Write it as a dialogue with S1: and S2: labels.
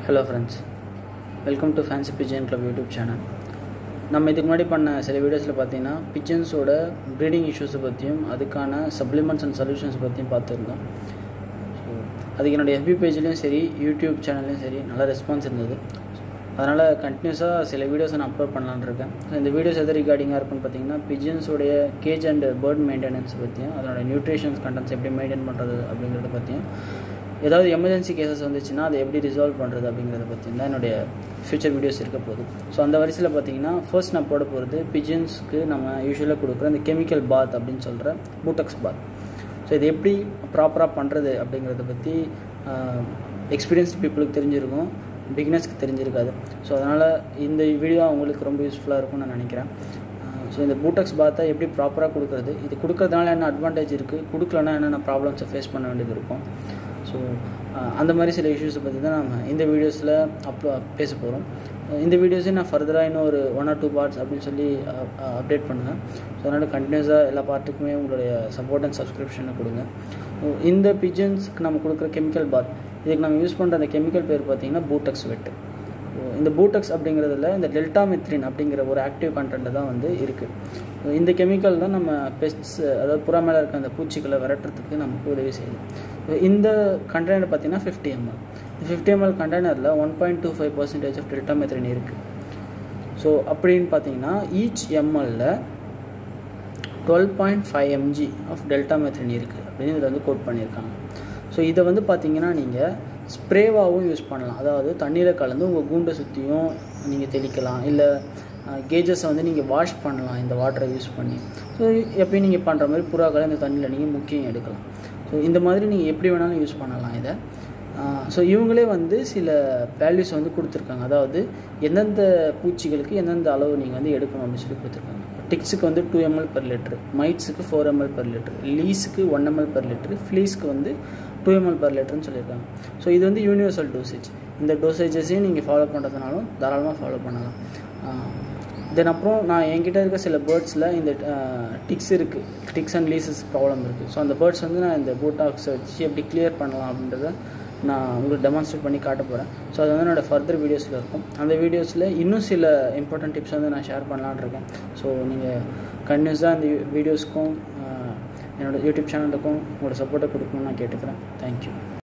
S1: hello friends welcome to fancy pigeon club YouTube channel நம்ம இதுக்கு முன்னாடி பண்ண சில வீடியோஸில் பார்த்தீங்கன்னா பிஜன்ஸோட ப்ரீடிங் இஷ்யூஸை பற்றியும் அதுக்கான சப்ளிமெண்ட்ஸ் அண்ட் சொல்யூஷன்ஸ் பற்றியும் பார்த்துருந்தோம் ஸோ அதுக்கு என்னோடய எஃபி பேஜ்லேயும் சரி யூடியூப் சேனல்லையும் சரி நல்ல ரெஸ்பான்ஸ் இருந்தது அதனால் கண்டினியூஸாக சில வீடியோஸை நான் அப்லோட் பண்ணலான்னு இருக்கேன் ஸோ இந்த வீடியோஸ் எது ரிகார்டிங்காக இருக்குன்னு பார்த்தீங்கன்னா பிஜன்ஸோடைய கேஜ் அண்ட் பேர்ட் மெயின்டெனன்ஸ் பற்றியும் அதனோட நியூட்ரிஷன்ஸ் கண்டென்ட்ஸ் எப்படி மெயின்டைன் பண்ணுறது அப்படிங்கிறத பற்றியும் ஏதாவது எமர்ஜென்சி கேசஸ் வந்துச்சுன்னா அதை எப்படி ரிசால்வ் பண்ணுறது அப்படிங்கிறத பற்றி தான் என்னுடைய ஃபியூச்சர் வீடியோஸ் இருக்க போகுது ஸோ அந்த வரிசையில் பார்த்தீங்கன்னா ஃபர்ஸ்ட் நான் போட போகிறது பிஜன்ஸ்க்கு நம்ம யூஸ்வலாக கொடுக்குற இந்த கெமிக்கல் பாத் அப்படின்னு சொல்கிற பூட்டக்ஸ் பாத் ஸோ இது எப்படி ப்ராப்பராக பண்ணுறது அப்படிங்கிறத பற்றி எக்ஸ்பீரியன்ஸ்டு பீப்புளுக்கு தெரிஞ்சிருக்கும் பிகினர்ஸ்க்கு தெரிஞ்சிருக்காது ஸோ அதனால் இந்த வீடியோ அவங்களுக்கு ரொம்ப யூஸ்ஃபுல்லாக இருக்கும்னு நான் நினைக்கிறேன் ஸோ இந்த பூட்டக்ஸ் பாத்தை எப்படி ப்ராப்பராக கொடுக்குறது இது கொடுக்கறதுனால என்ன அட்வான்டேஜ் இருக்குது கொடுக்கலன்னா என்னென்ன ப்ராப்ளம்ஸை ஃபேஸ் பண்ண வேண்டியது இருக்கும் ஸோ அந்த மாதிரி சில இஷ்யூஸை பற்றி தான் நம்ம இந்த வீடியோஸில் அப்லோ பேச போகிறோம் இந்த வீடியோஸையும் நான் ஃபர்தராக இன்னும் ஒரு ஒன் ஆர் டூ பார்ட்ஸ் அப்படின்னு சொல்லி அப்டேட் பண்ணுவேன் ஸோ அதனால் கண்டினியூஸாக எல்லா பார்ட்டுக்குமே உங்களுடைய சப்போர்ட் அண்ட் சப்ஸ்கிரிப்ஷனை கொடுங்க இந்த பிஜன்ஸ்க்கு நம்ம கொடுக்குற கெமிக்கல் பாத் இதுக்கு நம்ம யூஸ் பண்ணுற அந்த கெமிக்கல் பேர் பார்த்திங்கன்னா பூட்டக்ஸ் வெட்டு இந்த பூட்டக்ஸ் அப்படிங்கிறதுல இந்த டெல்டாமெத்ரின் அப்படிங்கிற ஒரு ஆக்டிவ் கண்டென்ட் தான் வந்து இருக்குது இந்த கெமிக்கல் தான் நம்ம பெஸ்ட்ஸ் அதாவது புறா மேலே இருக்க அந்த பூச்சிகளை விரட்டுறதுக்கு நமக்கு உதவி செய்யுது இந்த கண்டெய்னர் பார்த்தீங்கன்னா ஃபிஃப்டி எம்எல் இந்த ஃபிஃப்டி எம்எல் கண்டெய்னரில் one point two five percentage of deltamethrin இருக்குது ஸோ அப்படின்னு பார்த்தீங்கன்னா ஈச் எம்எல்ல twelve point five MG of deltamethrin இருக்குது அப்படின்னு இதில் வந்து கோட் பண்ணியிருக்காங்க ஸோ இதை வந்து பார்த்தீங்கன்னா நீங்கள் ஸ்ப்ரேவாகவும் யூஸ் பண்ணலாம் அதாவது தண்ணீரை கலந்து உங்கள் கூண்டை சுற்றியும் நீங்கள் தெளிக்கலாம் இல்லை கேஜஸை வந்து நீங்கள் வாஷ் பண்ணலாம் இந்த வாட்டரை யூஸ் பண்ணி ஸோ எப்பயும் நீங்கள் பண்ணுற மாதிரி புறாக்களை இந்த தண்ணியில் நீங்கள் முக்கியம் எடுக்கலாம் ஸோ இந்த மாதிரி நீங்கள் எப்படி வேணாலும் யூஸ் பண்ணலாம் இதை ஸோ இவங்களே வந்து சில வேல்யூஸ் வந்து கொடுத்துருக்காங்க அதாவது எந்தெந்த பூச்சிகளுக்கு எந்தெந்த அளவு நீங்கள் வந்து எடுக்கணும் அப்படின்னு சொல்லி கொடுத்துருக்காங்க டிக்ஸுக்கு வந்து டூ எம்எல் பெர் லிட்ரு மைட்ஸுக்கு ஃபோர் எம்எல் பெர் லிட்ரு லீஸுக்கு ஒன் எம்எல் பெர் லிட்ரு ஃப்ளீஸ்க்கு வந்து டூ எம்எல் பெர் லிட்டர்னு சொல்லியிருக்காங்க ஸோ இது வந்து யூனிவர்சல் டோசேஜ் இந்த டோசேஜஸையும் நீங்கள் ஃபாலோ பண்ணுறதுனாலும் தாராளமாக ஃபாலோ பண்ணலாம் தென் அப்புறம் நான் என்கிட்ட இருக்க சில பேர்ட்ஸில் இந்த டிக்ஸ் இருக்குது டிக்ஸ் அண்ட் லீசஸ் ப்ராப்ளம் இருக்குது ஸோ அந்த பேர்ட்ஸ் வந்து நான் இந்த பூட்டாக்ஸை வச்சு எப்படி கிளியர் பண்ணலாம் அப்படின்றத நான் உங்களுக்கு டெமான்ஸ்ட்ரேட் பண்ணி காட்ட போகிறேன் ஸோ அது வந்து என்னோடய ஃபர்தர் வீடியோஸில் இருக்கும் அந்த வீடியோஸில் இன்னும் சில இம்பார்ட்டன்ட் டிப்ஸ் வந்து நான் ஷேர் பண்ணலான்னு இருக்கேன் ஸோ நீங்கள் கண்டினியூஸாக அந்த வீடியோஸ்க்கும் என்னோடய யூடியூப் சேனலுக்கும் உங்களோட சப்போர்ட்டை கொடுக்கணும்னு நான் கேட்டுக்கிறேன் தேங்க்யூ